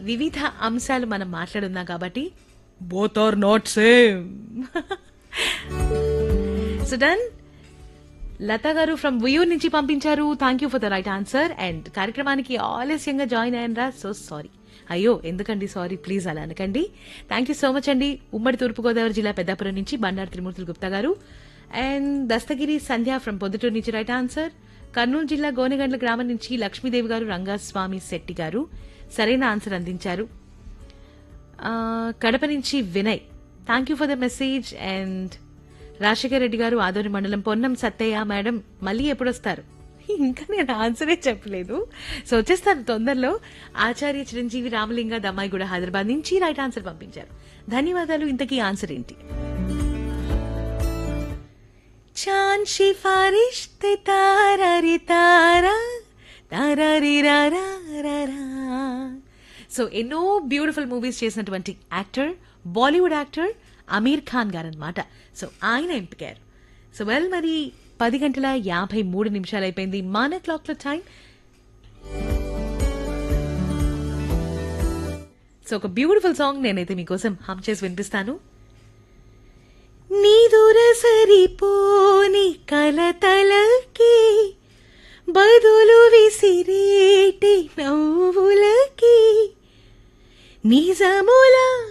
వివిధ అంశాలు మనం మాట్లాడున్నాం కాబట్టి both are not same so done Latha గారు ఫ్రమ్ వియూర్ నుంచి పంపించారు thank you for the right answer and కార్యక్రమానికి ఆలస్యంగా జాయిన్ అయ్యానరా సో సారీ అయ్యో ఎందుకండి సారీ ప్లీజ్ అలా అనకండి థ్యాంక్ యూ సో మచ్ అండి ఉమ్మడి తూర్పుగోదావరి జిల్లా పెద్దాపురం నుంచి బండారు త్రిమూర్తులు గుప్తా గారు అండ్ దస్తగిరి సంధ్య ఫ్రమ్ పొద్దుటూరు నుంచి రైట్ ఆన్సర్ కర్నూలు జిల్లా గోనెగండ్ల గ్రామం నుంచి లక్ష్మీదేవి గారు రంగస్వామి శెట్టి గారు సరైన ఆన్సర్ అందించారు ఆ, కడప నుంచి Vinay thank you for the message and Rajasekhar Reddy గారు ఆదోని మండలం పొన్నం సత్తయ్య మేడం మళ్ళీ ఎప్పుడు వస్తారు ఇంకా నేను ఆన్సరే చెప్పలేదు సో వచ్చేస్తాను తొందరలో ఆచార్య చిరంజీవి రామలింగ దమ్మాయిగూడ హైదరాబాద్ నుంచి రైట్ ఆన్సర్ పంపించారు ధన్యవాదాలు ఇంతకీ ఆన్సర్ ఏంటి చాన్ సిఫారిష్ తే తారా రి తారా తారా రి రా రా రా రా. సో ఎన్నో బ్యూటిఫుల్ మూవీస్ చేసినటువంటి actor Bollywood actor Aamir Khan గారు అనమాట సో ఆయన ఎంపికారు సో వెల్ మరి పది గంటల యాభై మూడు నిమిషాలు అయిపోయింది మన క్లాక్ లో టైం సో ఒక బ్యూటిఫుల్ సాంగ్ నేనైతే మీకోసం హమ్ చేసి వినిపిస్తాను నీదుర సరిపోని కలతలకి బదులు విసిరేటి నవ్వులకి నిజములా